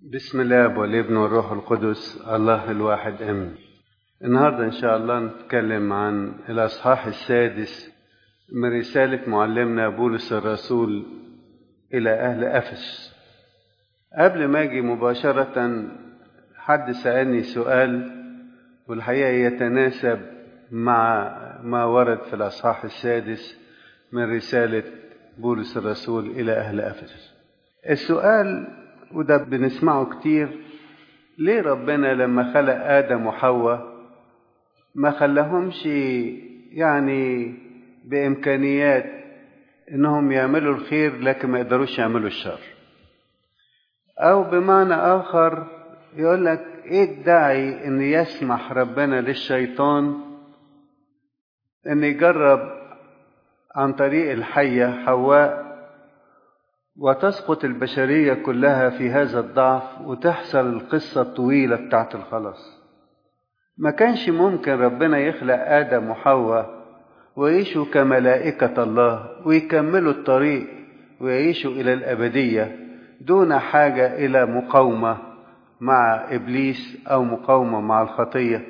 بسم الله والابن والروح القدس الله الواحد امين النهارده ان شاء الله نتكلم عن الاصحاح السادس من رساله معلمنا بولس الرسول الى اهل افس قبل ما اجي مباشره حد سالني سؤال والحقيقه يتناسب مع ما ورد في الاصحاح السادس من رساله بولس الرسول الى اهل افس السؤال وده بنسمعه كتير ليه ربنا لما خلق آدم وحواء ما خلاهمش يعني بإمكانيات إنهم يعملوا الخير لكن ما يقدروش يعملوا الشر أو بمعنى آخر يقول لك إيه الداعي إن يسمح ربنا للشيطان إن يجرب عن طريق الحية حواء وتسقط البشرية كلها في هذا الضعف وتحصل القصة الطويلة بتاعت الخلاص ما كانش ممكن ربنا يخلق آدم وحواء ويعيشوا كملائكة الله ويكملوا الطريق ويعيشوا إلى الأبدية دون حاجة إلى مقاومة مع إبليس أو مقاومة مع الخطية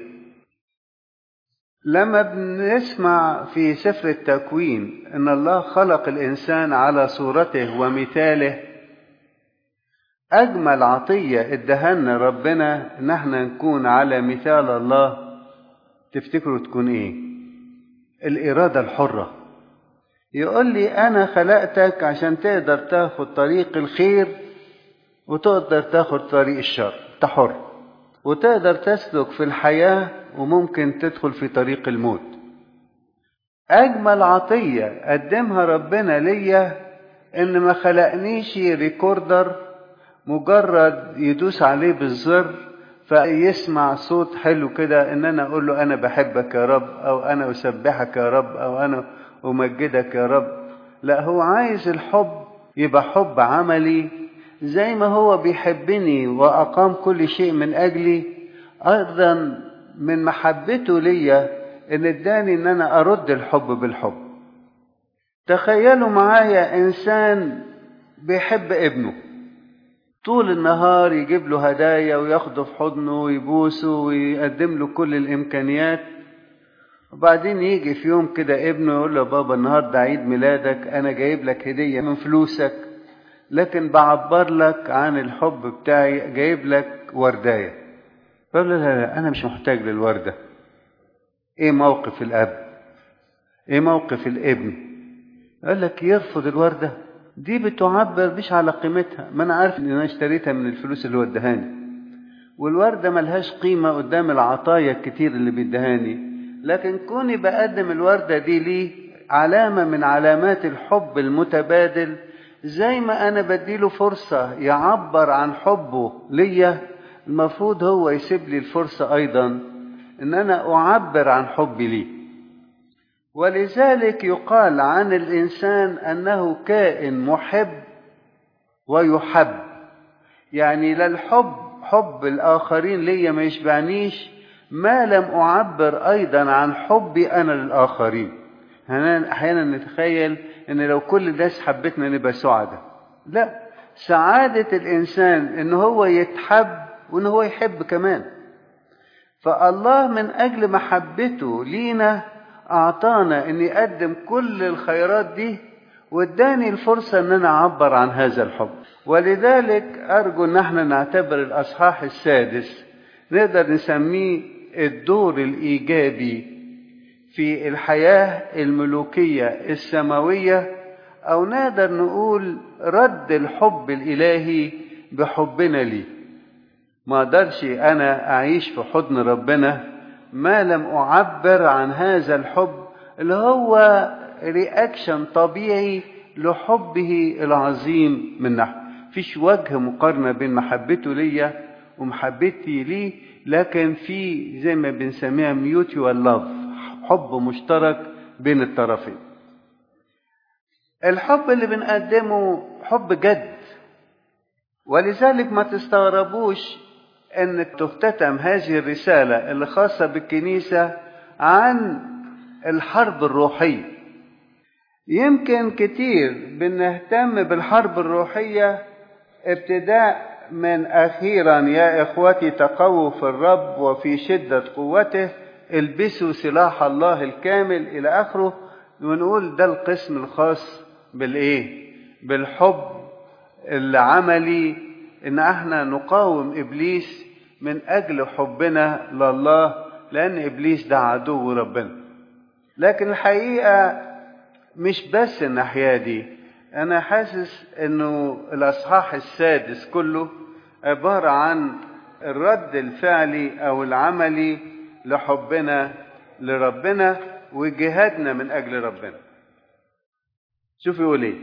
لما بنسمع في سفر التكوين ان الله خلق الانسان على صورته ومثاله اجمل عطيه ادهنا ربنا ان احنا نكون على مثال الله تفتكروا تكون ايه الاراده الحره يقول لي انا خلقتك عشان تقدر تاخد طريق الخير وتقدر تاخد طريق الشر تحر وتقدر تسلك في الحياه وممكن تدخل في طريق الموت أجمل عطية قدمها ربنا ليا إن ما خلقنيش ريكوردر مجرد يدوس عليه بالزر فيسمع صوت حلو كده إن أنا أقول له أنا بحبك يا رب أو أنا أسبحك يا رب أو أنا أمجدك يا رب لا هو عايز الحب يبقى حب عملي زي ما هو بيحبني وأقام كل شيء من أجلي أيضا من محبته ليا ان اداني ان انا ارد الحب بالحب تخيلوا معايا انسان بيحب ابنه طول النهار يجيب له هدايا وياخده في حضنه ويبوسه ويقدم له كل الامكانيات وبعدين يجي في يوم كده ابنه يقول له بابا النهارده عيد ميلادك انا جايب لك هديه من فلوسك لكن بعبر لك عن الحب بتاعي جايب لك وردايه فقال له لا لا أنا مش محتاج للوردة إيه موقف الأب إيه موقف الابن قال لك يرفض الوردة دي بتعبر مش على قيمتها ما أنا عارف إن أنا اشتريتها من الفلوس اللي هو ادهاني والوردة ملهاش قيمة قدام العطايا الكتير اللي بيدهاني لكن كوني بقدم الوردة دي ليه علامة من علامات الحب المتبادل زي ما أنا بديله فرصة يعبر عن حبه ليا المفروض هو يسيب لي الفرصة أيضا إن أنا أعبر عن حبي ليه ولذلك يقال عن الإنسان أنه كائن محب ويحب يعني لا الحب حب الآخرين ليا ما يشبعنيش ما لم أعبر أيضا عن حبي أنا للآخرين أحيانا نتخيل إن لو كل الناس حبتنا نبقى سعداء لا سعادة الإنسان إن هو يتحب وان هو يحب كمان فالله من اجل محبته لينا اعطانا ان يقدم كل الخيرات دي واداني الفرصة ان انا اعبر عن هذا الحب ولذلك ارجو ان احنا نعتبر الاصحاح السادس نقدر نسميه الدور الايجابي في الحياة الملوكية السماوية او نقدر نقول رد الحب الالهي بحبنا ليه ما اقدرش انا اعيش في حضن ربنا ما لم اعبر عن هذا الحب اللي هو رياكشن طبيعي لحبه العظيم من نحو فيش وجه مقارنة بين محبته ليا ومحبتي ليه لكن في زي ما بنسميها ميوتوال لاف حب مشترك بين الطرفين الحب اللي بنقدمه حب جد ولذلك ما تستغربوش ان تختتم هذه الرسالة اللي خاصة بالكنيسة عن الحرب الروحية يمكن كتير بنهتم بالحرب الروحية ابتداء من أخيرا يا إخوتي تقووا في الرب وفي شدة قوته البسوا سلاح الله الكامل إلى آخره ونقول ده القسم الخاص بالإيه؟ بالحب العملي إن احنا نقاوم إبليس من أجل حبنا لله لأن إبليس ده عدو ربنا لكن الحقيقة مش بس الناحية دي أنا حاسس إنه الأصحاح السادس كله عبارة عن الرد الفعلي أو العملي لحبنا لربنا وجهادنا من أجل ربنا شوف يقول إيه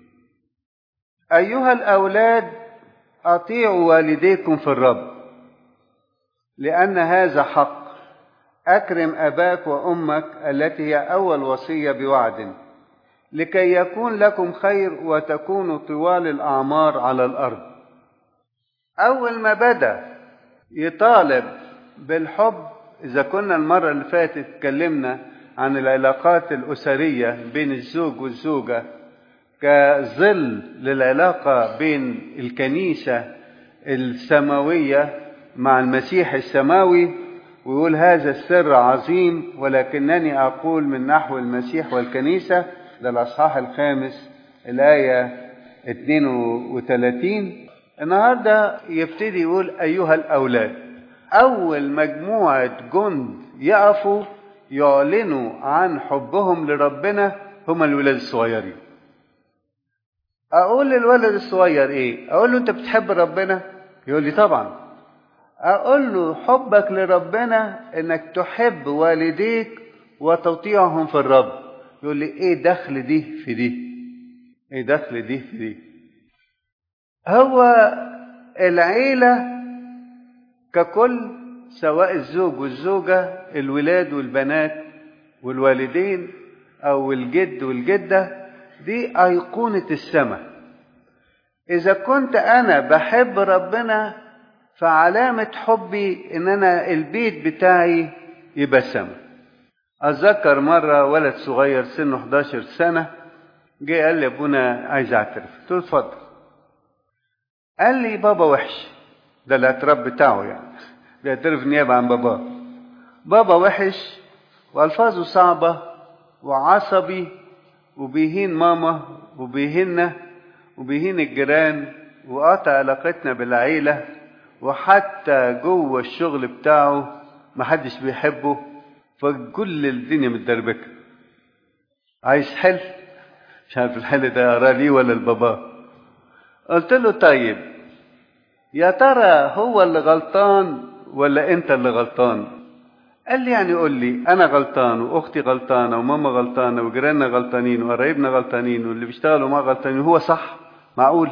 أيها الأولاد أطيعوا والديكم في الرب لأن هذا حق أكرم أباك وأمك التي هي أول وصية بوعد لكي يكون لكم خير وتكونوا طوال الأعمار على الأرض أول ما بدأ يطالب بالحب إذا كنا المرة اللي فاتت اتكلمنا عن العلاقات الأسرية بين الزوج والزوجة كظل للعلاقة بين الكنيسة السماوية مع المسيح السماوي ويقول هذا السر عظيم ولكنني أقول من نحو المسيح والكنيسة ده الأصحاح الخامس الآية 32 النهاردة يبتدي يقول أيها الأولاد أول مجموعة جند يقفوا يعلنوا عن حبهم لربنا هم الولاد الصغيرين أقول للولد الصغير إيه؟ أقول له أنت بتحب ربنا؟ يقول لي طبعا أقول له حبك لربنا إنك تحب والديك وتطيعهم في الرب يقول لي إيه دخل دي في دي؟ إيه دخل دي في دي؟ هو العيلة ككل سواء الزوج والزوجة الولاد والبنات والوالدين أو الجد والجدة دي أيقونة السماء إذا كنت أنا بحب ربنا فعلامة حبي إن أنا البيت بتاعي يبقى سما أتذكر مرة ولد صغير سنه 11 سنة جه قال لي أبونا عايز أعترف قلت له اتفضل قال لي بابا وحش ده الاعتراف بتاعه يعني بيعترف نيابة عن باباه بابا وحش وألفاظه صعبة وعصبي وبيهين ماما وبيهنا وبيهين الجيران وقطع علاقتنا بالعيلة وحتى جوه الشغل بتاعه محدش بيحبه فكل الدنيا متدربكة عايز حل مش عارف الحل ده يقرا لي ولا لباباه قلت له طيب يا ترى هو اللي غلطان ولا انت اللي غلطان قال لي يعني قول لي انا غلطان واختي غلطانه وماما غلطانه وجيراننا غلطانين وقرايبنا غلطانين واللي بيشتغلوا معاه غلطانين هو صح معقول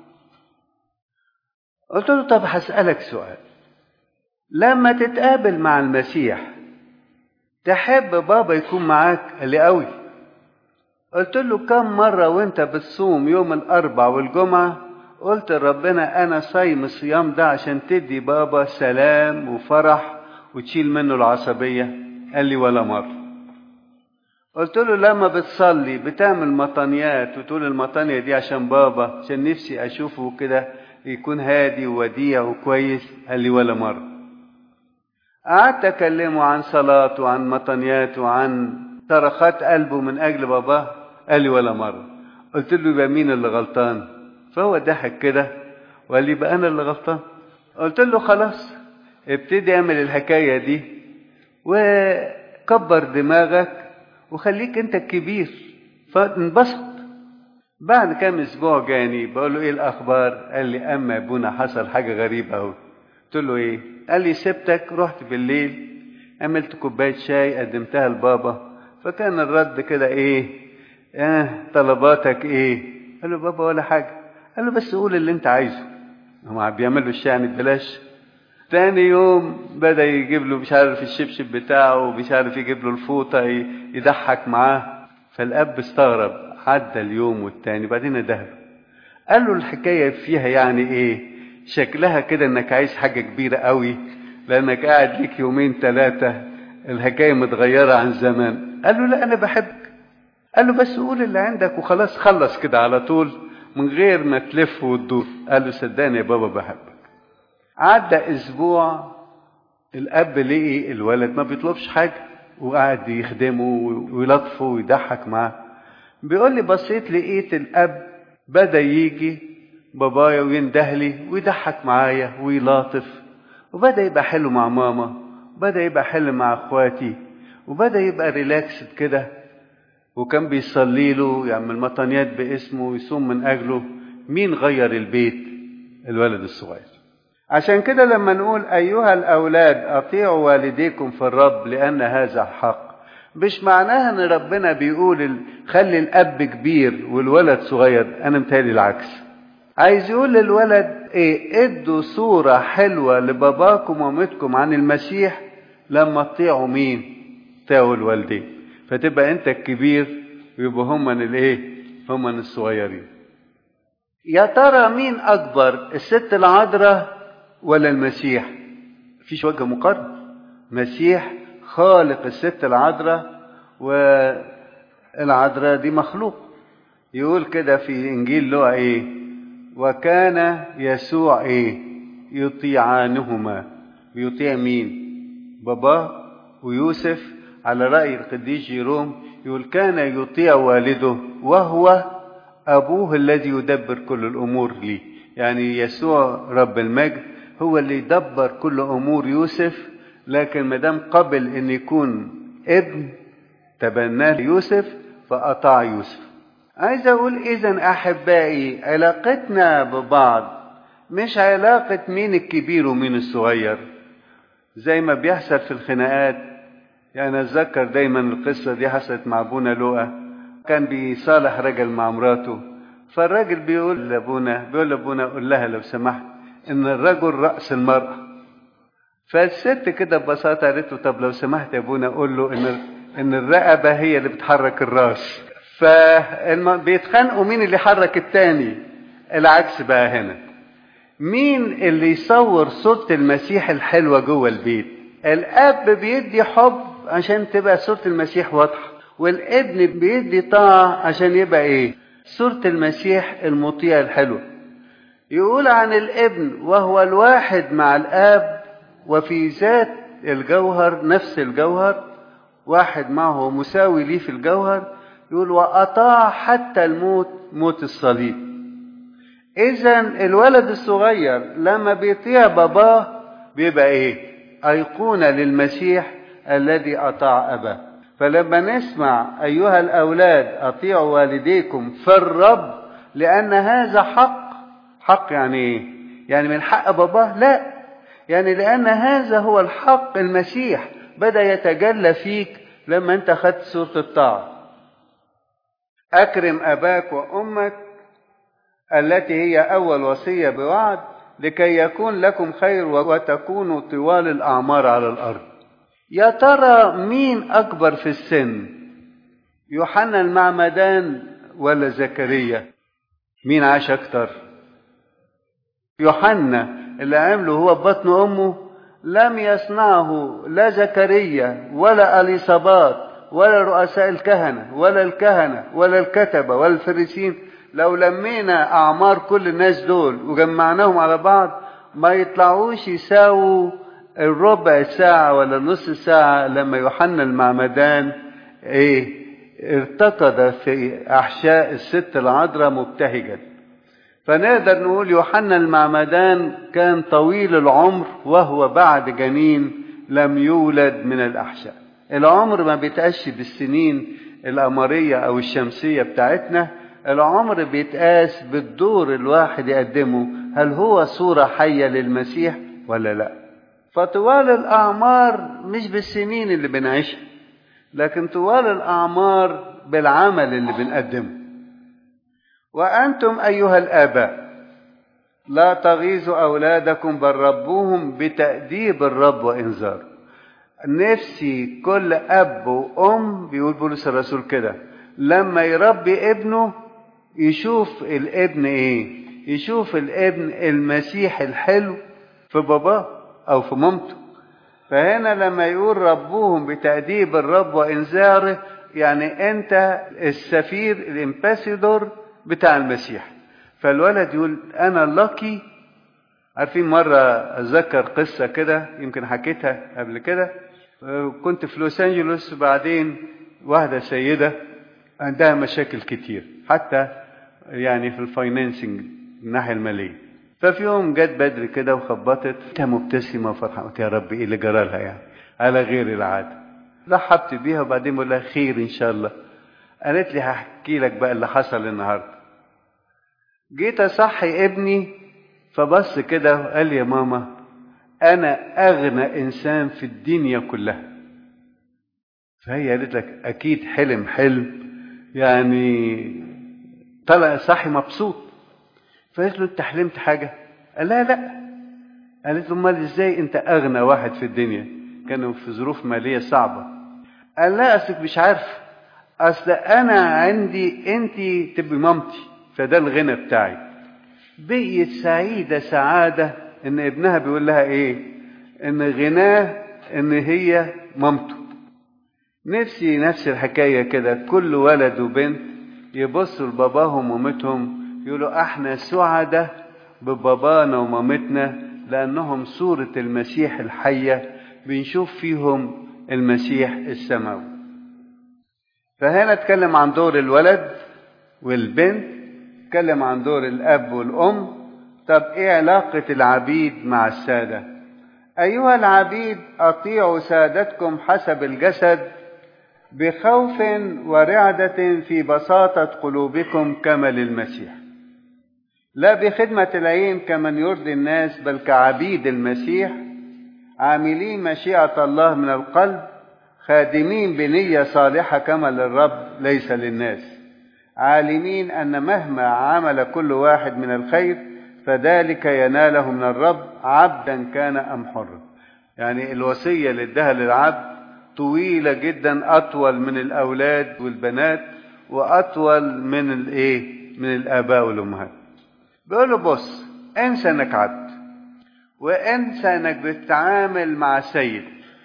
قلت له طب هسألك سؤال لما تتقابل مع المسيح تحب بابا يكون معاك قال لي قوي قلت له كم مرة وانت بتصوم يوم الأربع والجمعة قلت لربنا أنا صايم الصيام ده عشان تدي بابا سلام وفرح وتشيل منه العصبية قال لي ولا مرة قلت له لما بتصلي بتعمل مطانيات وتقول المطانية دي عشان بابا عشان نفسي أشوفه كده يكون هادي ووديع وكويس قال لي ولا مرة قعدت أكلمه عن صلاته وعن مطانيات وعن صرخات قلبه من أجل باباه قال لي ولا مرة قلت له يبقى مين اللي غلطان فهو ضحك كده وقال لي يبقى أنا اللي غلطان قلت له خلاص ابتدي اعمل الحكاية دي وكبر دماغك وخليك انت الكبير فانبسط بعد كام اسبوع جاني بقول له ايه الاخبار قال لي اما ابونا حصل حاجه غريبه اهو قلت له ايه قال لي سبتك رحت بالليل عملت كوبايه شاي قدمتها لبابا فكان الرد كده ايه اه طلباتك ايه قال له بابا ولا حاجه قال له بس قول اللي انت عايزه هو بيعمل له الشاي يعني ببلاش تاني يوم بدا يجيب له مش عارف الشبشب بتاعه ومش عارف يجيب له الفوطه يضحك معاه فالاب استغرب عدى اليوم والتاني بعدين دهب قال له الحكايه فيها يعني ايه شكلها كده انك عايز حاجه كبيره قوي لانك قاعد ليك يومين ثلاثه الحكايه متغيره عن زمان قال له لا انا بحبك قال له بس قول اللي عندك وخلاص خلص كده على طول من غير ما تلف وتدور قال له صدقني يا بابا بحبك عدى اسبوع الاب لقي الولد ما بيطلبش حاجه وقعد يخدمه ويلطفه ويضحك معاه بيقول لي بصيت لقيت الاب بدا يجي بابايا ويندهلي ويضحك معايا ويلاطف وبدا يبقى حلو مع ماما بدا يبقى حلو مع اخواتي وبدا يبقى ريلاكسد كده وكان بيصلي له يعمل مطانيات باسمه ويصوم من اجله مين غير البيت الولد الصغير عشان كده لما نقول ايها الاولاد اطيعوا والديكم في الرب لان هذا حق مش معناها ان ربنا بيقول خلي الاب كبير والولد صغير انا متهيألي العكس عايز يقول للولد ايه ادوا صورة حلوة لباباكم ومامتكم عن المسيح لما تطيعوا مين تطيعوا الوالدين فتبقى انت الكبير ويبقى هم الايه هم الصغيرين يا ترى مين اكبر الست العذراء ولا المسيح مفيش وجه مقارنة مسيح خالق الست العذراء والعذراء دي مخلوق يقول كده في انجيل لوقا ايه وكان يسوع ايه يطيعانهما بيطيع مين باباه ويوسف على رأي القديس جيروم يقول كان يطيع والده وهو أبوه الذي يدبر كل الأمور ليه يعني يسوع رب المجد هو اللي يدبر كل أمور يوسف لكن ما دام قبل أن يكون ابن تبناه يوسف فأطاع يوسف عايز أقول إذا أحبائي علاقتنا ببعض مش علاقة مين الكبير ومين الصغير زي ما بيحصل في الخناقات يعني أتذكر دايما القصة دي حصلت مع أبونا لوقا كان بيصالح رجل مع مراته فالراجل بيقول لأبونا بيقول لأبونا قول لها لو سمحت إن الرجل رأس المرأة فالست كده ببساطة قالت له طب لو سمحت يا أبونا قول له إن إن الرقبة هي اللي بتحرك الراس فبيتخانقوا مين اللي يحرك التاني العكس بقى هنا مين اللي يصور صورة المسيح الحلوة جوه البيت الأب بيدي حب عشان تبقى صورة المسيح واضحة والابن بيدي طاعة عشان يبقى ايه صورة المسيح المطيع الحلو يقول عن الابن وهو الواحد مع الاب وفي ذات الجوهر نفس الجوهر واحد معه مساوي ليه في الجوهر يقول وأطاع حتى الموت موت الصليب إذا الولد الصغير لما بيطيع باباه بيبقى إيه؟ أيقونة للمسيح الذي أطاع أباه فلما نسمع أيها الأولاد أطيعوا والديكم في الرب لأن هذا حق حق يعني إيه؟ يعني من حق باباه؟ لا يعني لأن هذا هو الحق المسيح بدأ يتجلى فيك لما أنت خدت سورة الطاعة أكرم أباك وأمك التي هي أول وصية بوعد لكي يكون لكم خير وتكونوا طوال الأعمار على الأرض يا ترى مين أكبر في السن يوحنا المعمدان ولا زكريا مين عاش أكتر يوحنا اللي عمله هو بطن أمه لم يصنعه لا زكريا ولا أليصابات ولا رؤساء الكهنة ولا الكهنة ولا الكتبة ولا الفريسين لو لمينا أعمار كل الناس دول وجمعناهم على بعض ما يطلعوش يساووا الربع ساعة ولا نص ساعة لما يوحنا المعمدان ايه ارتقد في أحشاء الست العذراء مبتهجا فنقدر نقول يوحنا المعمدان كان طويل العمر وهو بعد جنين لم يولد من الأحشاء العمر ما بيتقاش بالسنين القمرية أو الشمسية بتاعتنا العمر بيتقاس بالدور الواحد يقدمه هل هو صورة حية للمسيح ولا لا فطوال الأعمار مش بالسنين اللي بنعيشها لكن طوال الأعمار بالعمل اللي بنقدمه وأنتم أيها الآباء لا تغيظوا أولادكم بل ربوهم بتأديب الرب وإنذاره نفسي كل أب وأم بيقول بولس الرسول كده لما يربي ابنه يشوف الابن ايه يشوف الابن المسيح الحلو في باباه او في مامته فهنا لما يقول ربوهم بتأديب الرب وإنذاره يعني أنت السفير الإمباسيدور بتاع المسيح فالولد يقول انا لاكي عارفين مرة اتذكر قصة كده يمكن حكيتها قبل كده كنت في لوس انجلوس بعدين واحدة سيدة عندها مشاكل كتير حتى يعني في الفاينانسنج الناحية المالية ففي يوم جت بدري كده وخبطت كانت مبتسمة وفرحانة قلت يا رب ايه اللي جرى لها يعني على غير العادة رحبت بيها وبعدين بقول لها خير ان شاء الله قالت لي هحكي لك بقى اللي حصل النهارده جيت اصحي ابني فبص كده وقال لي يا ماما انا اغنى انسان في الدنيا كلها فهي قالت لك اكيد حلم حلم يعني طلع صاحي مبسوط فقالت له انت حلمت حاجه قال لها لا قالت له امال ازاي انت اغنى واحد في الدنيا كانوا في ظروف ماليه صعبه قال لا اصلك مش عارف اصل انا عندي انت تبقي مامتي فده الغنى بتاعي بقيت سعيده سعاده ان ابنها بيقول لها ايه ان غناه ان هي مامته نفسي نفس الحكايه كده كل ولد وبنت يبصوا لباباهم ومامتهم يقولوا احنا سعداء ببابانا ومامتنا لانهم صوره المسيح الحيه بنشوف فيهم المسيح السماوي فهنا اتكلم عن دور الولد والبنت اتكلم عن دور الاب والام طب ايه علاقه العبيد مع الساده ايها العبيد اطيعوا سادتكم حسب الجسد بخوف ورعده في بساطه قلوبكم كما للمسيح لا بخدمه العين كمن يرضي الناس بل كعبيد المسيح عاملين مشيئه الله من القلب خادمين بنيه صالحه كما للرب ليس للناس عالمين ان مهما عمل كل واحد من الخير فذلك يناله من الرب عبدا كان ام حرا يعني الوصيه اللي اداها للعبد طويله جدا اطول من الاولاد والبنات واطول من الايه من الاباء والامهات بيقول له بص انسى انك عبد وانسى انك بتتعامل مع سيد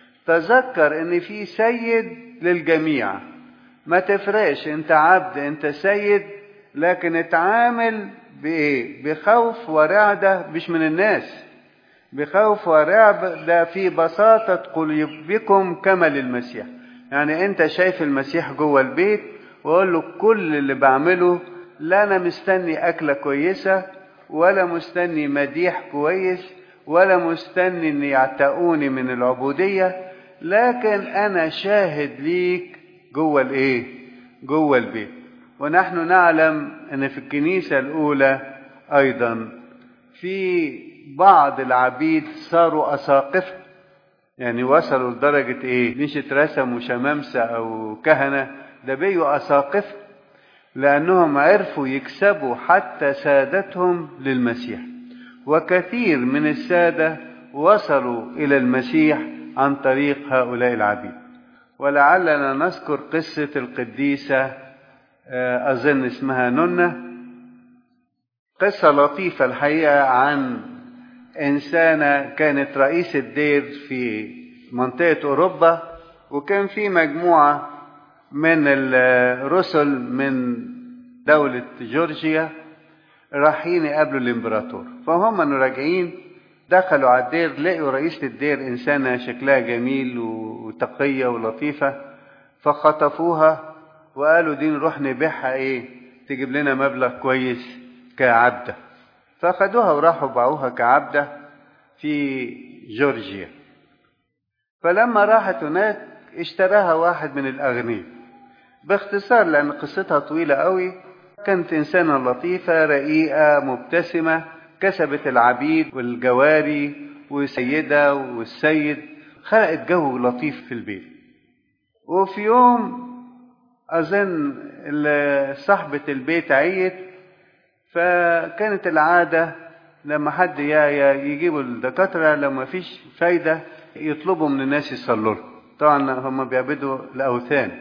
تذكر ان في سيد للجميع ما تفرقش انت عبد انت سيد لكن اتعامل بايه بخوف ورعده مش من الناس بخوف ورعده في بساطه قلوبكم كما للمسيح يعني انت شايف المسيح جوه البيت وقول له كل اللي بعمله لا انا مستني اكله كويسه ولا مستني مديح كويس ولا مستني ان يعتقوني من العبوديه لكن انا شاهد ليك جوه الايه جوه البيت ونحن نعلم ان في الكنيسه الاولى ايضا في بعض العبيد صاروا اساقفه يعني وصلوا لدرجه ايه مش اترسموا شمامسه او كهنه ده بقوا اساقفه لانهم عرفوا يكسبوا حتى سادتهم للمسيح وكثير من الساده وصلوا الى المسيح عن طريق هؤلاء العبيد ولعلنا نذكر قصة القديسة أظن اسمها نونة قصة لطيفة الحقيقة عن إنسانة كانت رئيس الدير في منطقة أوروبا وكان في مجموعة من الرسل من دولة جورجيا رايحين يقابلوا الإمبراطور فهم راجعين دخلوا على الدير لقوا رئيسة الدير إنسانة شكلها جميل وتقية ولطيفة فخطفوها وقالوا دي نروح نبيعها إيه تجيب لنا مبلغ كويس كعبدة فأخدوها وراحوا باعوها كعبدة في جورجيا فلما راحت هناك اشتراها واحد من الأغنياء باختصار لأن قصتها طويلة قوي كانت إنسانة لطيفة رقيقة مبتسمة كسبت العبيد والجواري والسيدة والسيد خلقت جو لطيف في البيت وفي يوم أظن صاحبة البيت عيت فكانت العادة لما حد يجيبوا الدكاترة لما فيش فايدة يطلبوا من الناس يصلوا طبعا هم بيعبدوا الأوثان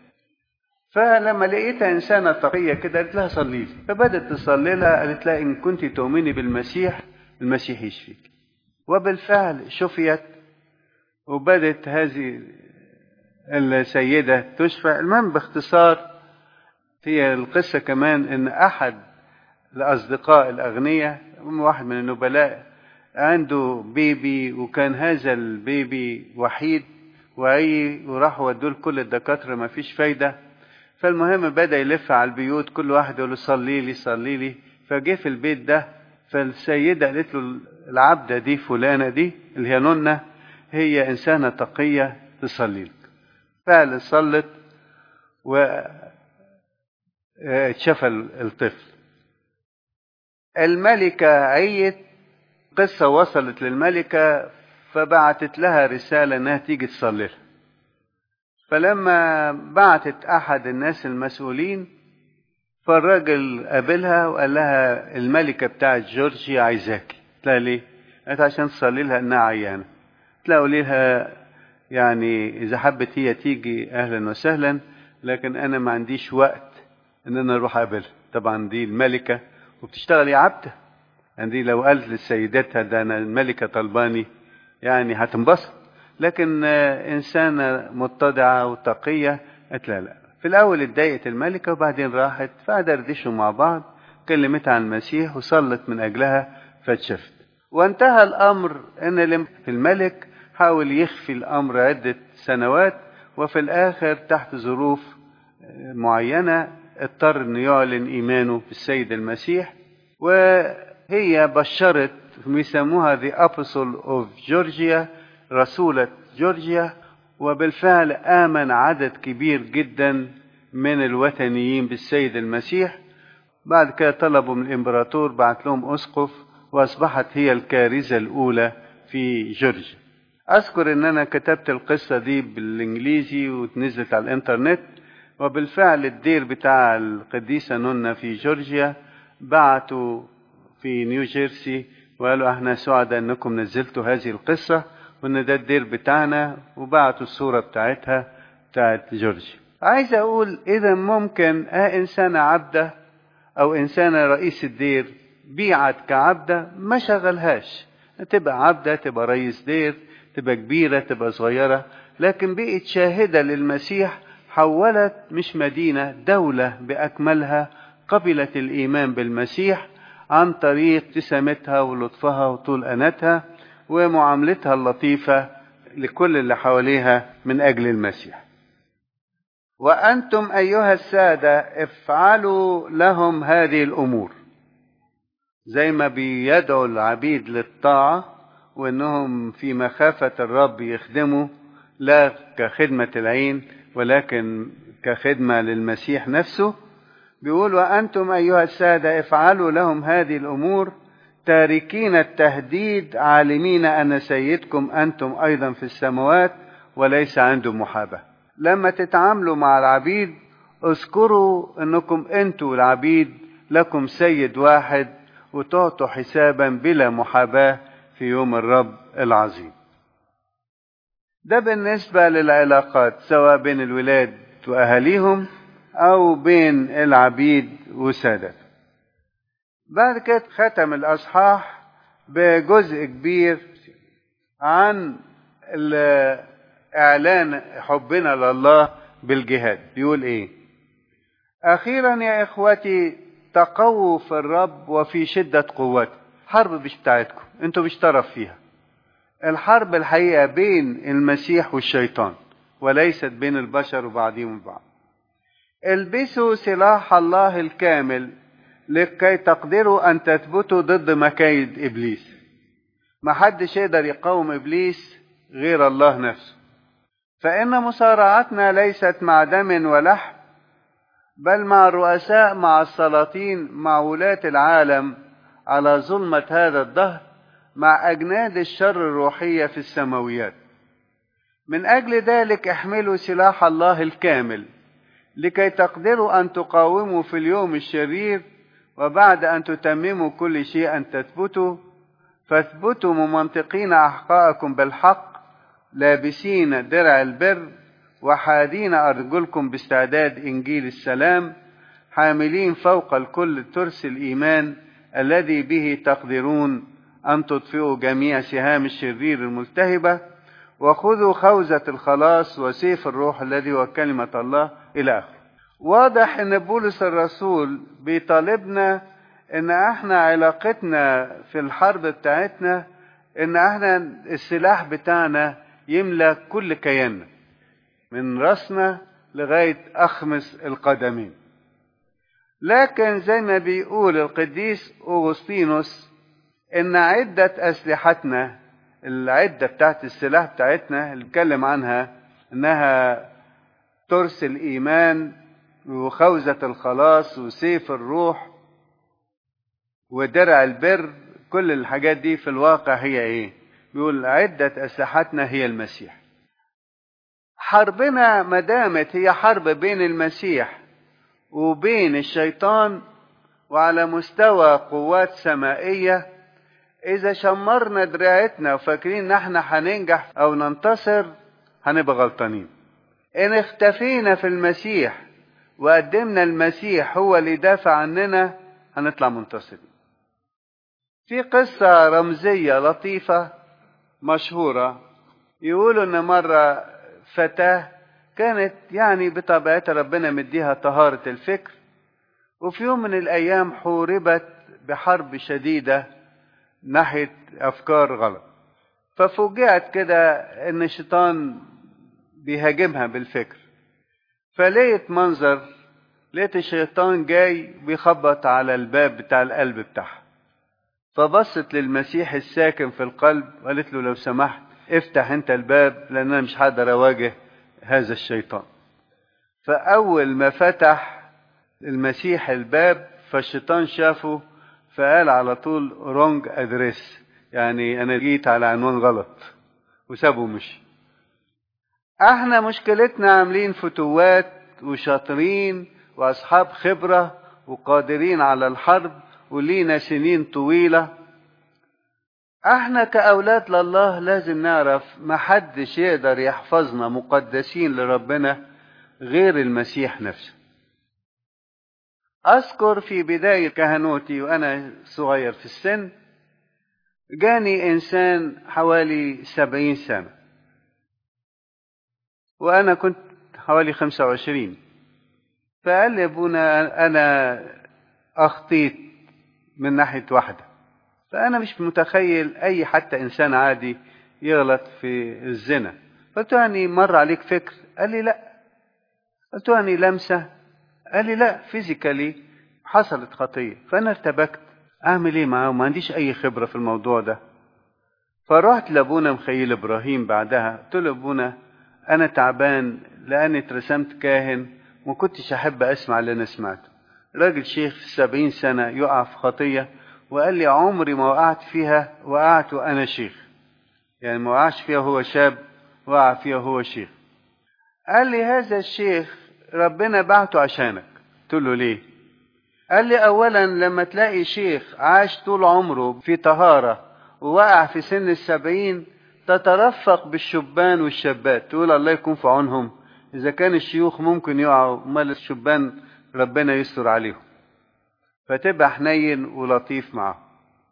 فلما لقيتها إنسانة تقية كده قالت لها صلي لي فبدت تصلي لها قالت لها إن كنت تؤمني بالمسيح المسيح يشفيك وبالفعل شفيت وبدت هذه السيدة تشفى المهم باختصار هي القصة كمان إن أحد الأصدقاء الأغنياء واحد من النبلاء عنده بيبي وكان هذا البيبي وحيد وعي وراحوا ودوه لكل الدكاترة ما فيش فايدة فالمهم بدأ يلف على البيوت كل واحد يقول له صلي لي صلي لي فجه في البيت ده فالسيدة قالت له العبدة دي فلانة دي اللي هي نونة هي إنسانة تقية تصلي لك فعلا صلت و اتشفى الطفل الملكة عيت قصة وصلت للملكة فبعتت لها رسالة انها تيجي تصلي لها فلما بعتت احد الناس المسؤولين فالراجل قابلها وقال لها الملكة بتاعت جورجيا عايزاكي قلت لها ليه؟ قالت عشان تصلي لها انها عيانة قلت لها قولي لها يعني اذا حبت هي تيجي اهلا وسهلا لكن انا ما عنديش وقت ان انا اروح اقابلها طبعا دي الملكة وبتشتغل يا عبده يعني دي لو قالت لسيدتها ده انا الملكة طلباني يعني هتنبسط لكن إنسانة متضعة وتقية قالت لا لا في الأول اتضايقت الملكة وبعدين راحت فدردشوا مع بعض كلمتها عن المسيح وصلت من أجلها فاتشفت وانتهى الأمر أن الملك حاول يخفي الأمر عدة سنوات وفي الآخر تحت ظروف معينة اضطر أن يعلن إيمانه في السيد المسيح وهي بشرت بيسموها The Apostle of Georgia رسولة جورجيا وبالفعل آمن عدد كبير جدا من الوثنيين بالسيد المسيح بعد كده طلبوا من الإمبراطور بعت لهم أسقف وأصبحت هي الكارثة الأولى في جورجيا أذكر إن أنا كتبت القصة دي بالإنجليزي وتنزلت على الإنترنت وبالفعل الدير بتاع القديسة نونا في جورجيا بعتوا في نيو جيرسي وقالوا احنا سعداء انكم نزلتوا هذه القصة وان ده الدير بتاعنا وبعتوا الصورة بتاعتها بتاعت جورجيا عايز اقول اذا ممكن اه انسانة عبدة او انسانة رئيس الدير بيعت كعبدة ما شغلهاش تبقى عبدة تبقى رئيس دير تبقى كبيرة تبقى صغيرة لكن بقت شاهدة للمسيح حولت مش مدينة دولة بأكملها قبلت الإيمان بالمسيح عن طريق ابتسامتها ولطفها وطول أناتها ومعاملتها اللطيفة لكل اللي حواليها من أجل المسيح وأنتم أيها السادة افعلوا لهم هذه الأمور زي ما بيدعوا العبيد للطاعة وأنهم في مخافة الرب يخدموا لا كخدمة العين ولكن كخدمة للمسيح نفسه بيقول وأنتم أيها السادة افعلوا لهم هذه الأمور تاركين التهديد عالمين أن سيدكم أنتم أيضا في السماوات وليس عنده محاباة لما تتعاملوا مع العبيد اذكروا أنكم أنتوا العبيد لكم سيد واحد وتعطوا حسابا بلا محاباة في يوم الرب العظيم ده بالنسبة للعلاقات سواء بين الولاد وأهاليهم أو بين العبيد وسادته بعد كده ختم الأصحاح بجزء كبير عن إعلان حبنا لله بالجهاد بيقول إيه أخيرا يا إخوتي تقووا في الرب وفي شدة قوته حرب مش بتاعتكم انتوا مش طرف فيها الحرب الحقيقة بين المسيح والشيطان وليست بين البشر وبعضهم البعض البسوا سلاح الله الكامل لكي تقدروا أن تثبتوا ضد مكايد إبليس محدش يقدر يقاوم إبليس غير الله نفسه فإن مصارعتنا ليست مع دم ولحم بل مع الرؤساء مع السلاطين مع ولاة العالم على ظلمة هذا الدهر مع أجناد الشر الروحية في السماويات من أجل ذلك احملوا سلاح الله الكامل لكي تقدروا أن تقاوموا في اليوم الشرير وبعد أن تتمموا كل شيء أن تثبتوا فاثبتوا ممنطقين أحقاءكم بالحق لابسين درع البر وحادين أرجلكم باستعداد إنجيل السلام حاملين فوق الكل ترس الإيمان الذي به تقدرون أن تطفئوا جميع سهام الشرير الملتهبة وخذوا خوذة الخلاص وسيف الروح الذي هو كلمة الله إلى آخره. واضح إن بولس الرسول بيطالبنا ان احنا علاقتنا في الحرب بتاعتنا ان احنا السلاح بتاعنا يملى كل كياننا من راسنا لغاية أخمس القدمين لكن زي ما بيقول القديس أغسطينوس إن عدة أسلحتنا العدة بتاعت السلاح بتاعتنا اللي بيتكلم عنها إنها ترس الإيمان وخوذة الخلاص وسيف الروح ودرع البر كل الحاجات دي في الواقع هي إيه؟ بيقول عدة أسلحتنا هي المسيح حربنا ما دامت هي حرب بين المسيح وبين الشيطان وعلى مستوى قوات سمائية إذا شمرنا دراعتنا وفاكرين إن احنا هننجح أو ننتصر هنبقى غلطانين. إن اختفينا في المسيح وقدمنا المسيح هو اللي يدافع عننا هنطلع منتصرين. في قصة رمزية لطيفة مشهورة يقولوا إن مرة فتاة كانت يعني بطبيعتها ربنا مديها طهارة الفكر وفي يوم من الأيام حوربت بحرب شديدة ناحية أفكار غلط ففوجئت كده إن الشيطان بيهاجمها بالفكر فلقيت منظر لقيت الشيطان جاي بيخبط على الباب بتاع القلب بتاعها فبصت للمسيح الساكن في القلب وقالت له لو سمحت افتح انت الباب لان انا مش هقدر اواجه هذا الشيطان فاول ما فتح المسيح الباب فالشيطان شافه فقال على طول رونج ادريس يعني انا جيت على عنوان غلط وسابه مشي احنا مشكلتنا عاملين فتوات وشاطرين واصحاب خبره وقادرين على الحرب ولينا سنين طويله احنا كاولاد لله لازم نعرف محدش يقدر يحفظنا مقدسين لربنا غير المسيح نفسه اذكر في بدايه كهنوتي وانا صغير في السن جاني انسان حوالي سبعين سنه وانا كنت حوالي خمسة وعشرين فقال لي ابونا انا اخطيت من ناحيه واحده فأنا مش متخيل أي حتى إنسان عادي يغلط في الزنا قلت يعني مر عليك فكر قال لي لا قلت يعني لمسة قال لي لا فيزيكالي حصلت خطية فأنا ارتبكت أعمل إيه معاه ما عنديش أي خبرة في الموضوع ده فرحت لأبونا مخيل إبراهيم بعدها قلت له أبونا أنا تعبان لأني اترسمت كاهن وما كنتش أحب أسمع اللي أنا سمعته راجل شيخ في السبعين سنة يقع في خطية وقال لي عمري ما وقعت فيها وقعت وأنا شيخ يعني ما وقعش فيها هو شاب وقع فيها هو شيخ قال لي هذا الشيخ ربنا بعته عشانك قلت له ليه قال لي أولا لما تلاقي شيخ عاش طول عمره في طهارة ووقع في سن السبعين تترفق بالشبان والشابات تقول الله يكون في عونهم إذا كان الشيوخ ممكن يقعوا أمال الشبان ربنا يستر عليهم فتبقى حنين ولطيف معه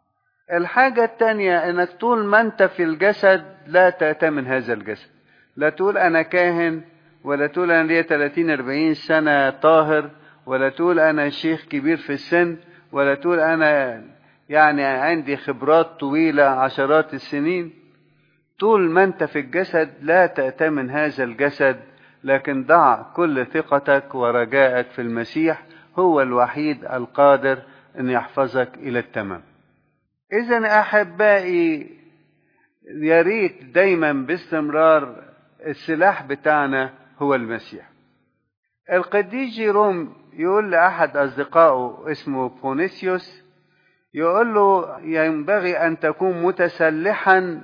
الحاجة التانية انك طول ما انت في الجسد لا تأتمن هذا الجسد لا تقول انا كاهن ولا تقول انا ليا 30 40 سنة طاهر ولا تقول انا شيخ كبير في السن ولا تقول انا يعني عندي خبرات طويلة عشرات السنين طول ما انت في الجسد لا تأتمن هذا الجسد لكن ضع كل ثقتك ورجائك في المسيح هو الوحيد القادر ان يحفظك الى التمام اذا احبائي يا ريت دايما باستمرار السلاح بتاعنا هو المسيح القديس جيروم يقول لأحد أصدقائه اسمه بونيسيوس يقول له ينبغي أن تكون متسلحا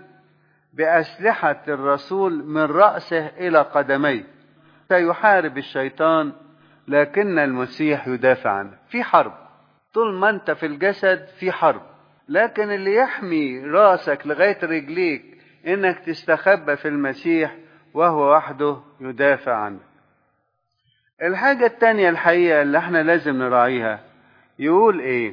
بأسلحة الرسول من رأسه إلى قدميه سيحارب الشيطان لكن المسيح يدافع عنه في حرب طول ما انت في الجسد في حرب لكن اللي يحمي راسك لغاية رجليك انك تستخبى في المسيح وهو وحده يدافع عنك الحاجة التانية الحقيقة اللي احنا لازم نراعيها يقول ايه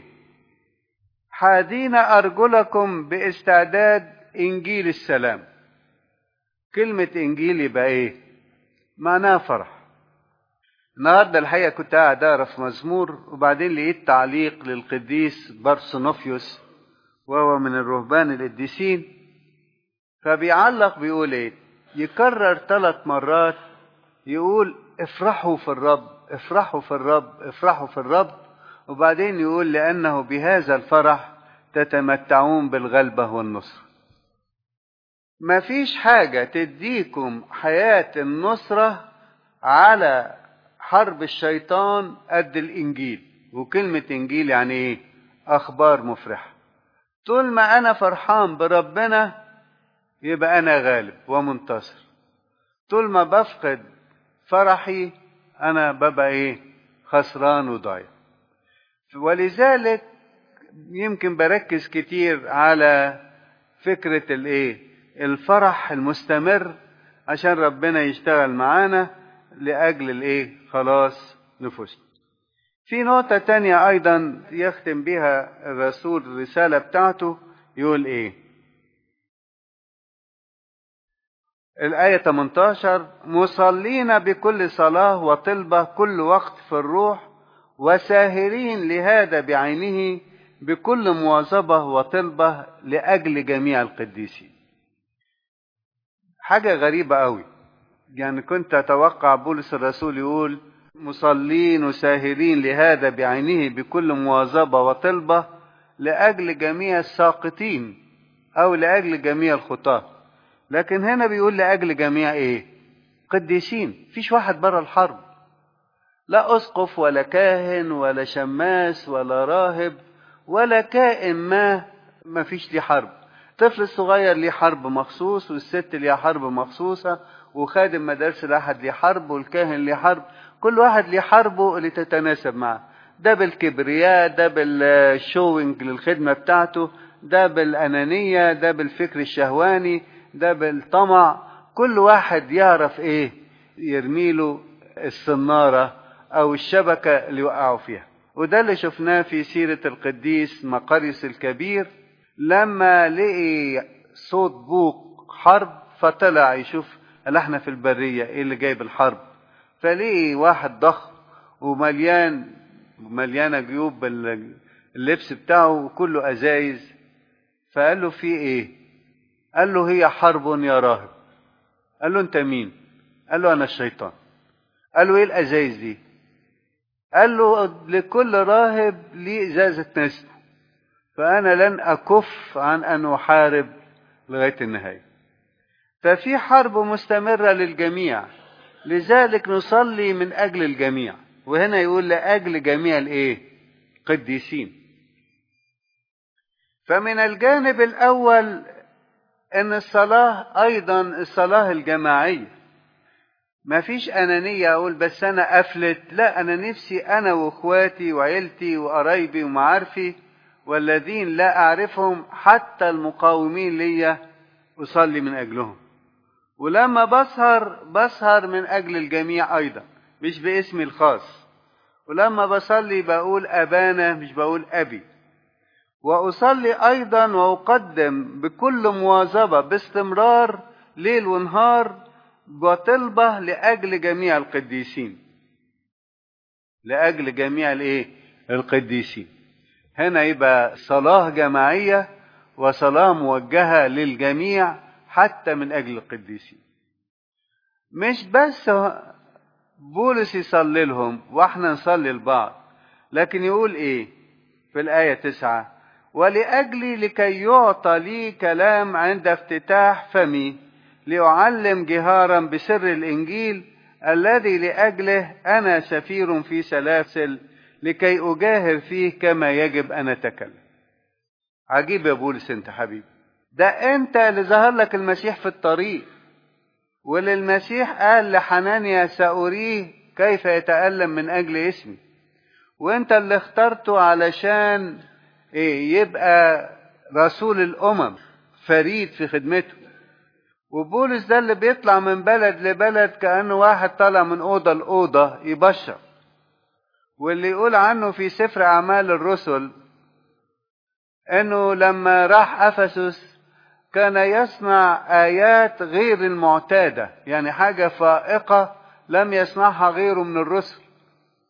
حادين ارجلكم باستعداد انجيل السلام كلمة انجيل يبقى ايه معناها فرح النهارده الحقيقه كنت قاعد اقرا في مزمور وبعدين لقيت تعليق للقديس بارسونوفيوس وهو من الرهبان القديسين فبيعلق بيقول ايه يكرر ثلاث مرات يقول افرحوا في الرب افرحوا في الرب افرحوا في الرب وبعدين يقول لانه بهذا الفرح تتمتعون بالغلبه والنصر ما فيش حاجه تديكم حياه النصره على حرب الشيطان قد الانجيل وكلمه انجيل يعني ايه اخبار مفرحه طول ما انا فرحان بربنا يبقى انا غالب ومنتصر طول ما بفقد فرحي انا ببقى ايه خسران وضايع ولذلك يمكن بركز كتير على فكرة الايه الفرح المستمر عشان ربنا يشتغل معانا لأجل الايه خلاص نفوسنا في نقطة تانية أيضا يختم بها الرسول الرسالة بتاعته يقول إيه؟ الآية 18 مصلين بكل صلاة وطلبة كل وقت في الروح وساهرين لهذا بعينه بكل مواظبة وطلبة لأجل جميع القديسين حاجة غريبة قوي يعني كنت أتوقع بولس الرسول يقول مصلين وساهرين لهذا بعينه بكل مواظبة وطلبة لأجل جميع الساقطين أو لأجل جميع الخطاة لكن هنا بيقول لأجل جميع إيه قديسين فيش واحد بره الحرب لا أسقف ولا كاهن ولا شماس ولا راهب ولا كائن ما ما فيش ليه حرب الطفل الصغير ليه حرب مخصوص والست ليها حرب مخصوصة وخادم مدارس الأحد ليه حرب والكاهن ليه حرب كل واحد ليه حربه اللي تتناسب معه ده بالكبرياء ده بالشوينج للخدمة بتاعته ده بالأنانية ده بالفكر الشهواني ده بالطمع كل واحد يعرف ايه يرميله الصنارة او الشبكة اللي وقعوا فيها وده اللي شفناه في سيرة القديس مقريس الكبير لما لقي صوت بوق حرب فطلع يشوف قال احنا في البرية ايه اللي جايب الحرب فلقي واحد ضخم ومليان مليانة جيوب باللبس بتاعه وكله ازايز فقال له في ايه قال له هي حرب يا راهب قال له انت مين قال له انا الشيطان قال له ايه الازايز دي قال له لكل راهب لي ازازه نسل فانا لن اكف عن ان احارب لغايه النهايه ففي حرب مستمره للجميع لذلك نصلي من اجل الجميع وهنا يقول لاجل جميع الايه قديسين فمن الجانب الاول ان الصلاة ايضا الصلاة الجماعية ما فيش انانية اقول بس انا افلت لا انا نفسي انا واخواتي وعيلتي وقرايبي ومعارفي والذين لا اعرفهم حتى المقاومين ليا اصلي من اجلهم ولما بسهر بسهر من اجل الجميع ايضا مش باسمي الخاص ولما بصلي بقول ابانا مش بقول ابي واصلي ايضا واقدم بكل مواظبه باستمرار ليل ونهار وطلبه لاجل جميع القديسين لاجل جميع الايه القديسين هنا يبقى صلاه جماعيه وصلاه موجهه للجميع حتى من اجل القديسين مش بس بولس يصلي لهم واحنا نصلي لبعض لكن يقول ايه في الايه تسعه ولأجلي لكي يعطى لي كلام عند افتتاح فمي لأعلم جهارا بسر الإنجيل الذي لأجله أنا سفير في سلاسل لكي أجاهر فيه كما يجب أن أتكلم عجيب يا بولس أنت حبيبي ده أنت اللي ظهر لك المسيح في الطريق وللمسيح قال لحنانيا سأريه كيف يتألم من أجل اسمي وأنت اللي اخترته علشان ايه يبقى رسول الامم فريد في خدمته وبولس ده اللي بيطلع من بلد لبلد كانه واحد طالع من اوضه لاوضه يبشر واللي يقول عنه في سفر اعمال الرسل انه لما راح افسس كان يصنع ايات غير المعتاده يعني حاجه فائقه لم يصنعها غيره من الرسل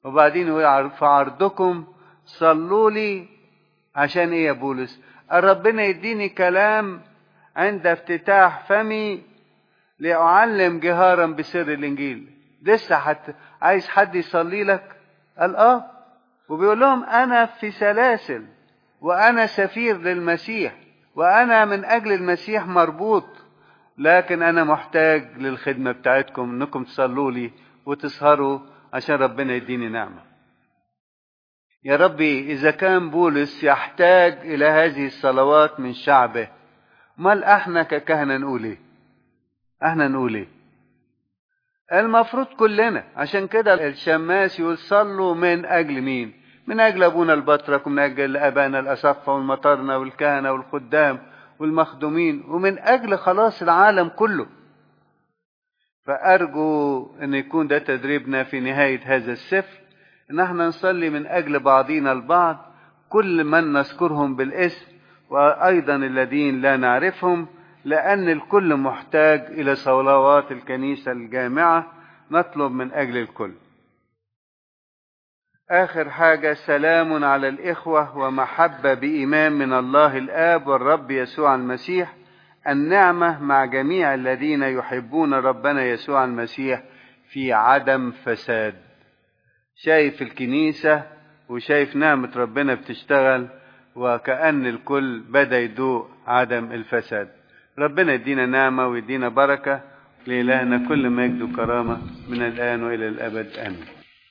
وبعدين يقول في عرضكم صلوا لي عشان ايه يا بولس ربنا يديني كلام عند افتتاح فمي لأعلم جهارا بسر الإنجيل لسه حت... عايز حد يصلي لك قال اه وبيقول لهم أنا في سلاسل وأنا سفير للمسيح وأنا من أجل المسيح مربوط لكن أنا محتاج للخدمة بتاعتكم إنكم تصلوا لي وتسهروا عشان ربنا يديني نعمة يا ربي إذا كان بولس يحتاج إلى هذه الصلوات من شعبه مال احنا ككهنة نقول ايه احنا نقول ايه المفروض كلنا عشان كده الشماس يقول صلوا من اجل مين من اجل ابونا البطرك ومن اجل ابانا الاسقفه والمطرنه والكهنه والخدام والمخدومين ومن اجل خلاص العالم كله فارجو ان يكون ده تدريبنا في نهايه هذا السفر ان احنا نصلي من اجل بعضينا البعض كل من نذكرهم بالاسم وايضا الذين لا نعرفهم لان الكل محتاج الى صلوات الكنيسه الجامعه نطلب من اجل الكل اخر حاجه سلام على الاخوه ومحبه بايمان من الله الاب والرب يسوع المسيح النعمه مع جميع الذين يحبون ربنا يسوع المسيح في عدم فساد شايف الكنيسه وشايف نعمه ربنا بتشتغل وكأن الكل بدأ يدوق عدم الفساد ربنا يدينا نعمة ويدينا بركة لإلهنا كل مجد وكرامة من الآن وإلى الأبد آمين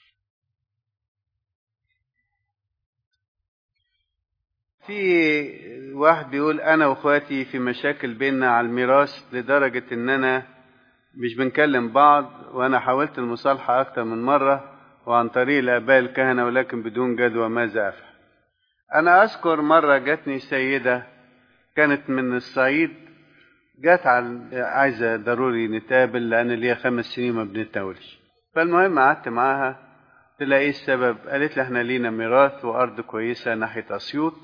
في واحد بيقول أنا وأخواتي في مشاكل بيننا على الميراث لدرجة إن أنا مش بنكلم بعض وأنا حاولت المصالحة أكتر من مرة وعن طريق الآباء الكهنة ولكن بدون جدوى ماذا أفعل أنا أذكر مرة جاتني سيدة كانت من الصعيد جات على عايزة ضروري نتقابل لأن ليا خمس سنين ما بنتناولش فالمهم قعدت معاها تلاقي السبب قالت لي احنا لينا ميراث وأرض كويسة ناحية أسيوط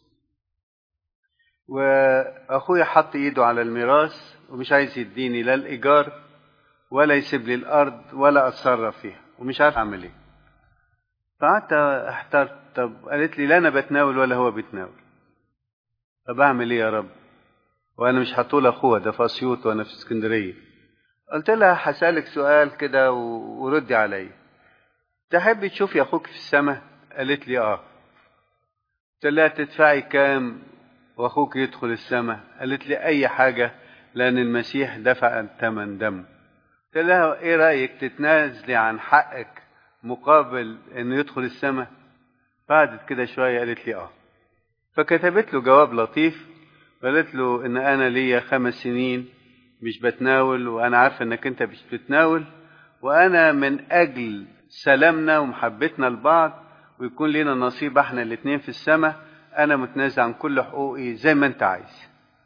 وأخويا حط إيده على الميراث ومش عايز يديني لا الإيجار ولا يسيب لي الأرض ولا أتصرف فيها ومش عارف أعمل إيه فقعدت احترت طب قالت لي لا انا بتناول ولا هو بيتناول طب اعمل ايه يا رب وانا مش هطول اخوها ده في اسيوط وانا في اسكندريه قلت لها هسالك سؤال كده وردي عليا تحبي تشوفي اخوك في السماء قالت لي اه قلت لها تدفعي كام واخوك يدخل السماء قالت لي اي حاجه لان المسيح دفع ثمن دم قلت لها ايه رايك تتنازلي عن حقك مقابل انه يدخل السماء بعدت كده شوية قالت لي اه فكتبت له جواب لطيف قالت له ان انا ليا خمس سنين مش بتناول وانا عارفه انك انت مش بتتناول وانا من اجل سلامنا ومحبتنا لبعض ويكون لنا نصيب احنا الاتنين في السماء انا متنازل عن كل حقوقي زي ما انت عايز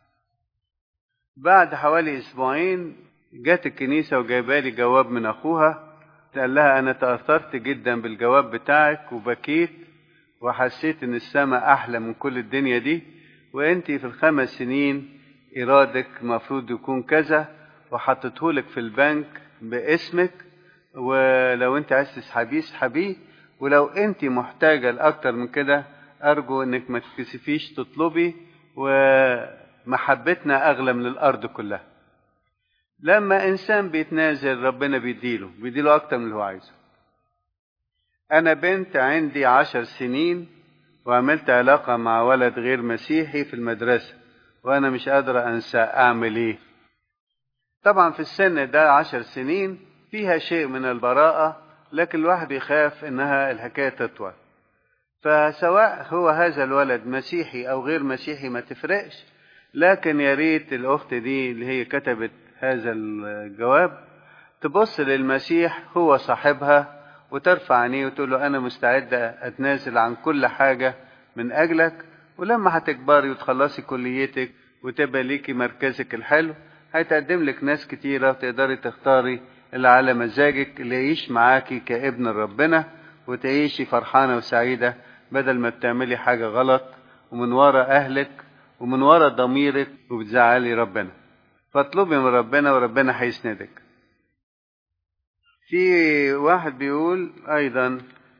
بعد حوالي اسبوعين جت الكنيسة وجايبالي جواب من اخوها قال لها انا تأثرت جدا بالجواب بتاعك وبكيت وحسيت ان السماء احلى من كل الدنيا دي وانت في الخمس سنين ايرادك مفروض يكون كذا وحطيتهولك في البنك باسمك ولو انت عايز تسحبيه اسحبيه ولو انت محتاجة لاكتر من كده ارجو انك ما تكسفيش تطلبي ومحبتنا اغلى من الارض كلها لما انسان بيتنازل ربنا بيديله بيديله اكتر من اللي هو عايزه انا بنت عندي عشر سنين وعملت علاقة مع ولد غير مسيحي في المدرسة وانا مش قادرة انسى اعمل ايه طبعا في السن ده عشر سنين فيها شيء من البراءة لكن الواحد يخاف انها الحكاية تطول فسواء هو هذا الولد مسيحي او غير مسيحي ما تفرقش لكن يا ريت الاخت دي اللي هي كتبت هذا الجواب تبص للمسيح هو صاحبها وترفع عينيه وتقول له انا مستعدة اتنازل عن كل حاجة من اجلك ولما هتكبري وتخلصي كليتك وتبقى ليكي مركزك الحلو هيتقدم لك ناس كتيرة وتقدري تختاري اللي على مزاجك اللي يعيش معاكي كابن ربنا وتعيشي فرحانة وسعيدة بدل ما بتعملي حاجة غلط ومن ورا أهلك ومن ورا ضميرك وبتزعلي ربنا فاطلبي من ربنا وربنا هيسندك في واحد بيقول أيضا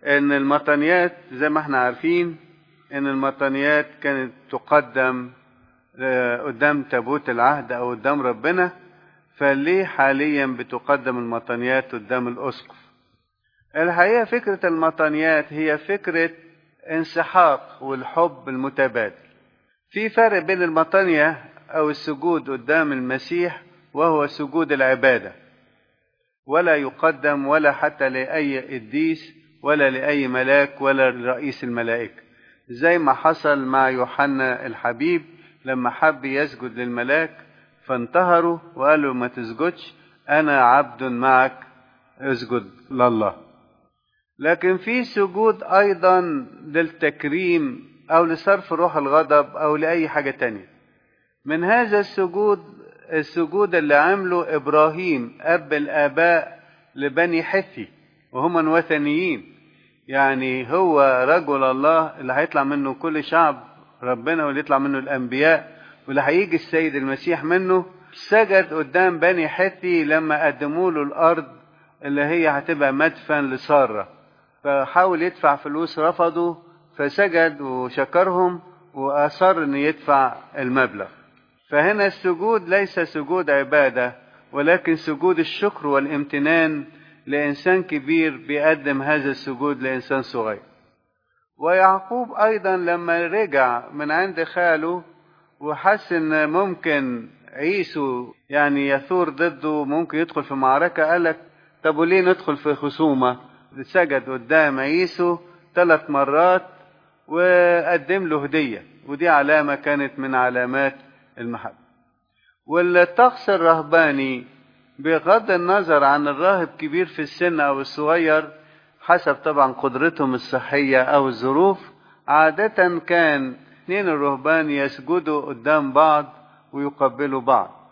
ان المطنيات زي ما احنا عارفين ان المطنيات كانت تقدم قدام تابوت العهد او قدام ربنا فليه حاليا بتقدم المطنيات قدام الاسقف الحقيقه فكره المطنيات هي فكره انسحاق والحب المتبادل في فرق بين المطنيه او السجود قدام المسيح وهو سجود العباده ولا يقدم ولا حتى لاي قديس ولا لاي ملاك ولا لرئيس الملائكه زي ما حصل مع يوحنا الحبيب لما حب يسجد للملاك فانتهروا وقالوا ما تسجدش انا عبد معك اسجد لله لكن في سجود ايضا للتكريم او لصرف روح الغضب او لاي حاجه تانية من هذا السجود السجود اللي عمله ابراهيم اب الاباء لبني حثي وهم وثنيين يعني هو رجل الله اللي هيطلع منه كل شعب ربنا واللي يطلع منه الانبياء واللي هيجي السيد المسيح منه سجد قدام بني حثي لما قدموا له الارض اللي هي هتبقى مدفن لساره فحاول يدفع فلوس رفضوا فسجد وشكرهم واصر ان يدفع المبلغ فهنا السجود ليس سجود عباده ولكن سجود الشكر والامتنان لانسان كبير بيقدم هذا السجود لانسان صغير ويعقوب ايضا لما رجع من عند خاله وحس ان ممكن عيسو يعني يثور ضده ممكن يدخل في معركه قال لك طب وليه ندخل في خصومه سجد قدام عيسو ثلاث مرات وقدم له هديه ودي علامه كانت من علامات المحبه والطقس الرهباني بغض النظر عن الراهب كبير في السن او الصغير حسب طبعا قدرتهم الصحيه او الظروف عاده كان اثنين الرهبان يسجدوا قدام بعض ويقبلوا بعض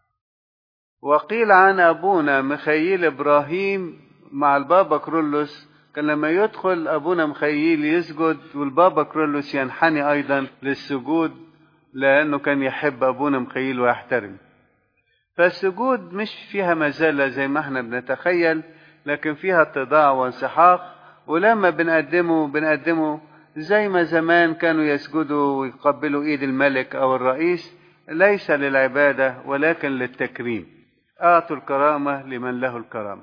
وقيل عن ابونا مخيل ابراهيم مع البابا كرولوس كان لما يدخل ابونا مخيل يسجد والبابا كرولوس ينحني ايضا للسجود لانه كان يحب ابونا مخيل ويحترم فالسجود مش فيها مزالة زي ما احنا بنتخيل لكن فيها اتضاع وانسحاق ولما بنقدمه بنقدمه زي ما زمان كانوا يسجدوا ويقبلوا ايد الملك او الرئيس ليس للعبادة ولكن للتكريم اعطوا الكرامة لمن له الكرامة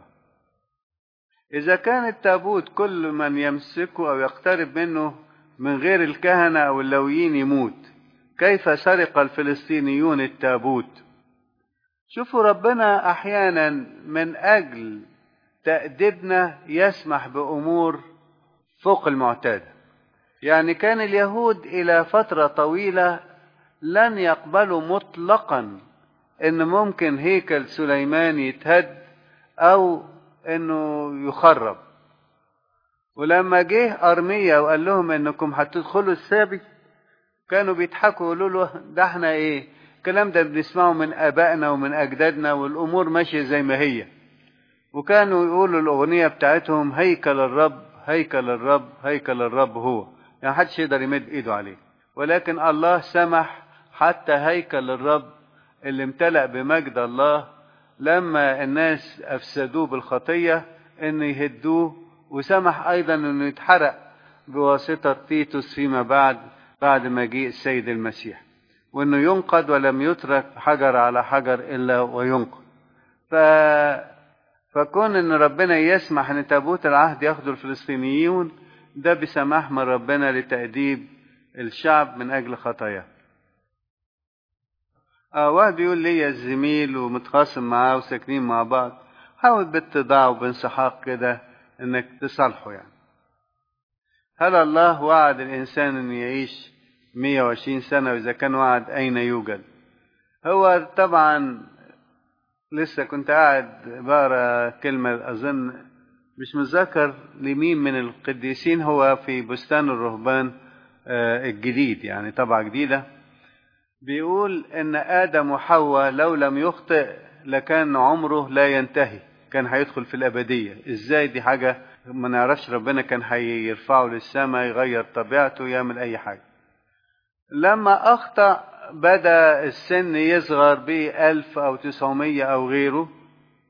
اذا كان التابوت كل من يمسكه او يقترب منه من غير الكهنة او اللويين يموت كيف سرق الفلسطينيون التابوت شوفوا ربنا احيانا من اجل تأديبنا يسمح بامور فوق المعتاد يعني كان اليهود الى فتره طويله لن يقبلوا مطلقا ان ممكن هيكل سليمان يتهد او انه يخرب ولما جه ارميا وقال لهم انكم هتدخلوا السابي كانوا بيضحكوا يقولوا له ده احنا ايه الكلام ده بنسمعه من ابائنا ومن اجدادنا والامور ماشيه زي ما هي وكانوا يقولوا الاغنيه بتاعتهم هيكل الرب هيكل الرب هيكل الرب هو يعني محدش يقدر يمد ايده عليه ولكن الله سمح حتى هيكل الرب اللي امتلأ بمجد الله لما الناس افسدوه بالخطيه ان يهدوه وسمح ايضا انه يتحرق بواسطه تيتوس فيما بعد بعد مجيء السيد المسيح وانه ينقض ولم يترك حجر على حجر الا وينقض ف فكون ان ربنا يسمح ان تابوت العهد ياخدوا الفلسطينيون ده بسماح من ربنا لتأديب الشعب من اجل خطاياه آه واحد بيقول لي الزميل ومتخاصم معاه وساكنين مع بعض حاول باتضاع وبانسحاق كده انك تصالحه يعني هل الله وعد الانسان ان يعيش 120 سنة وإذا كان وعد أين يوجد هو طبعا لسه كنت قاعد بقرا كلمة أظن مش متذكر لمين من القديسين هو في بستان الرهبان الجديد يعني طبعة جديدة بيقول إن آدم وحواء لو لم يخطئ لكان عمره لا ينتهي كان هيدخل في الأبدية إزاي دي حاجة ما نعرفش ربنا كان هيرفعه للسماء يغير طبيعته يعمل أي حاجة لما أخطأ بدأ السن يصغر بألف أو تسعمية أو غيره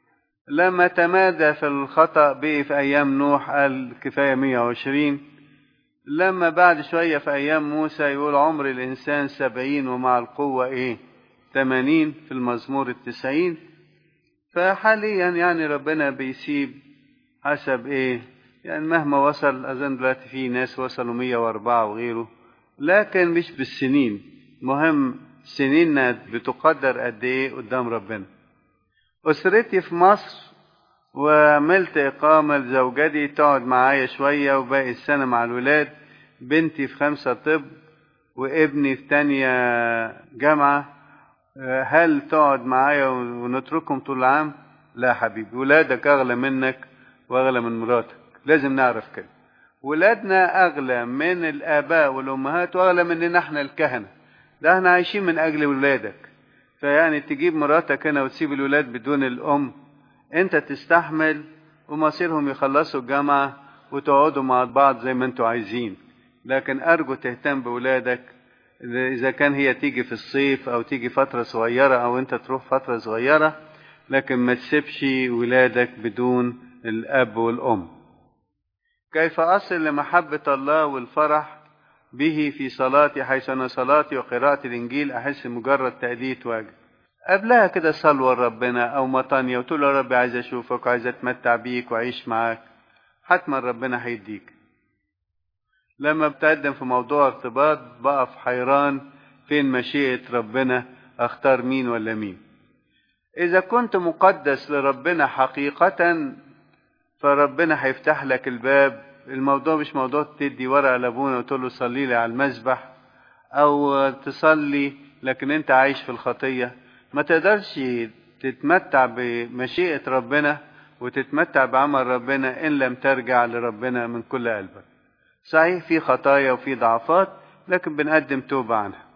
لما تمادى في الخطأ بقي في أيام نوح قال كفاية 120 لما بعد شوية في أيام موسى يقول عمر الإنسان سبعين ومع القوة إيه تمانين في المزمور التسعين فحاليا يعني ربنا بيسيب حسب إيه يعني مهما وصل أظن دلوقتي في ناس وصلوا 104 وغيره لكن مش بالسنين مهم سنيننا بتقدر قد إيه قدام ربنا أسرتي في مصر وعملت إقامة لزوجتي تقعد معايا شوية وباقي السنة مع الولاد بنتي في خمسة طب وابني في تانية جامعة هل تقعد معايا ونتركهم طول العام؟ لا حبيبي ولادك أغلى منك وأغلى من مراتك لازم نعرف كده ولادنا أغلى من الآباء والأمهات وأغلى مننا احنا الكهنة ده احنا عايشين من أجل ولادك فيعني تجيب مراتك هنا وتسيب الولاد بدون الأم أنت تستحمل ومصيرهم يخلصوا الجامعة وتقعدوا مع بعض زي ما انتوا عايزين لكن أرجو تهتم بولادك إذا كان هي تيجي في الصيف أو تيجي فترة صغيرة أو أنت تروح فترة صغيرة لكن ما تسيبش ولادك بدون الأب والأم كيف أصل لمحبة الله والفرح به في صلاتي حيث أنا صلاتي وقراءة الإنجيل أحس مجرد تأدية واجب قبلها كده صلوة لربنا أو مطانية وتقول يا رب عايز أشوفك وعايز أتمتع بيك وأعيش معاك حتما ربنا هيديك لما بتقدم في موضوع ارتباط بقف حيران فين مشيئة ربنا اختار مين ولا مين اذا كنت مقدس لربنا حقيقة فربنا هيفتح لك الباب الموضوع مش موضوع تدي ورقة لابونا وتقول له صلي لي على المسبح او تصلي لكن انت عايش في الخطية ما تقدرش تتمتع بمشيئة ربنا وتتمتع بعمل ربنا ان لم ترجع لربنا من كل قلبك صحيح في خطايا وفي ضعفات لكن بنقدم توبة عنها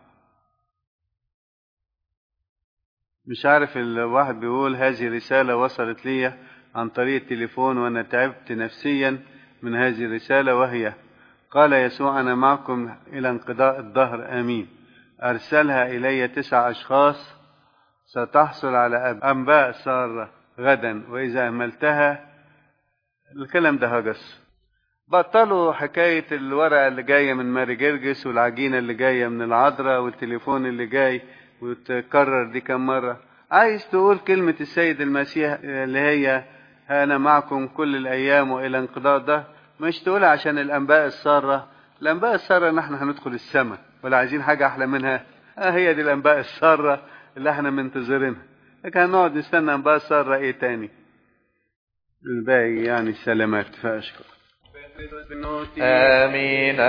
مش عارف الواحد بيقول هذه رسالة وصلت لي عن طريق التليفون وأنا تعبت نفسيا من هذه الرسالة وهي قال يسوع أنا معكم إلى انقضاء الدهر آمين أرسلها إلي تسع أشخاص ستحصل على أنباء سارة غدا وإذا أهملتها الكلام ده هجس بطلوا حكاية الورقة اللي جاية من ماري جرجس والعجينة اللي جاية من العذراء والتليفون اللي جاي وتكرر دي كم مرة عايز تقول كلمة السيد المسيح اللي هي أنا معكم كل الأيام وإلى انقضاء ده مش تقولها عشان الأنباء السارة الأنباء السارة نحن هندخل السماء ولا عايزين حاجة أحلى منها آه هي دي الأنباء السارة اللي احنا منتظرينها لكن هنقعد نستنى أنباء سارة إيه تاني الباقي يعني سلامات فأشكر آمين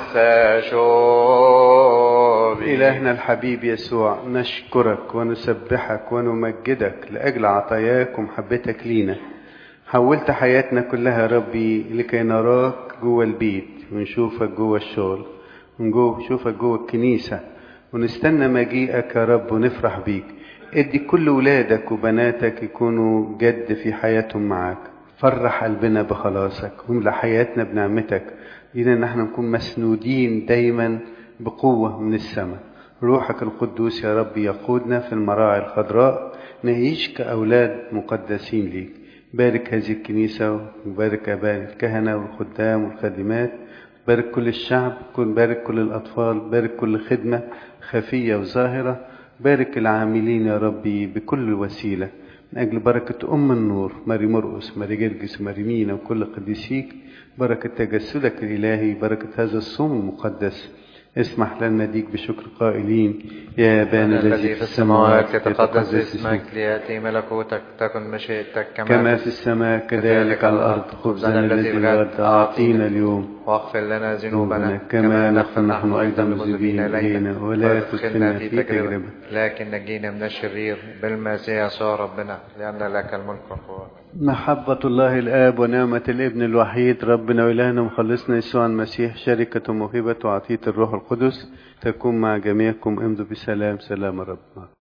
الساشوب إلهنا الحبيب يسوع نشكرك ونسبحك ونمجدك لأجل عطاياك ومحبتك لينا حولت حياتنا كلها يا ربي لكي نراك جوه البيت ونشوفك جوه الشغل ونشوفك جوه الكنيسة ونستنى مجيئك يا رب ونفرح بيك ادي كل ولادك وبناتك يكونوا جد في حياتهم معاك فرح قلبنا بخلاصك واملى حياتنا بنعمتك لينا ان احنا نكون مسنودين دايما بقوة من السماء روحك القدوس يا رب يقودنا في المراعي الخضراء نعيش كأولاد مقدسين ليك بارك هذه الكنيسة وبارك أباء الكهنة والخدام والخادمات بارك كل الشعب بارك كل الأطفال بارك كل خدمة خفية وظاهرة بارك العاملين يا ربي بكل وسيلة من أجل بركة أم النور ماري مرقس ماري جرجس ماري مينا وكل قديسيك بركة تجسدك الإلهي بركة هذا الصوم المقدس اسمح لنا ديك بشكر قائلين يا أبانا الذي في السماوات يتقدس اسمك ليأتي ملكوتك تكن مشيئتك كما, كما في السماء كذلك على الأرض خبزنا الذي بغد أعطينا اليوم واغفر لنا ذنوبنا كما نغفر نحن أيضا مذنبين إلينا ولا تدخلنا في تجربة لكن نجينا من الشرير بالمسيح يسوع ربنا لأن لك الملك والقوة محبة الله الآب ونعمة الابن الوحيد ربنا وإلهنا مخلصنا يسوع المسيح شركة موهبة وعطية الروح القدس تكون مع جميعكم امضوا بسلام سلام ربنا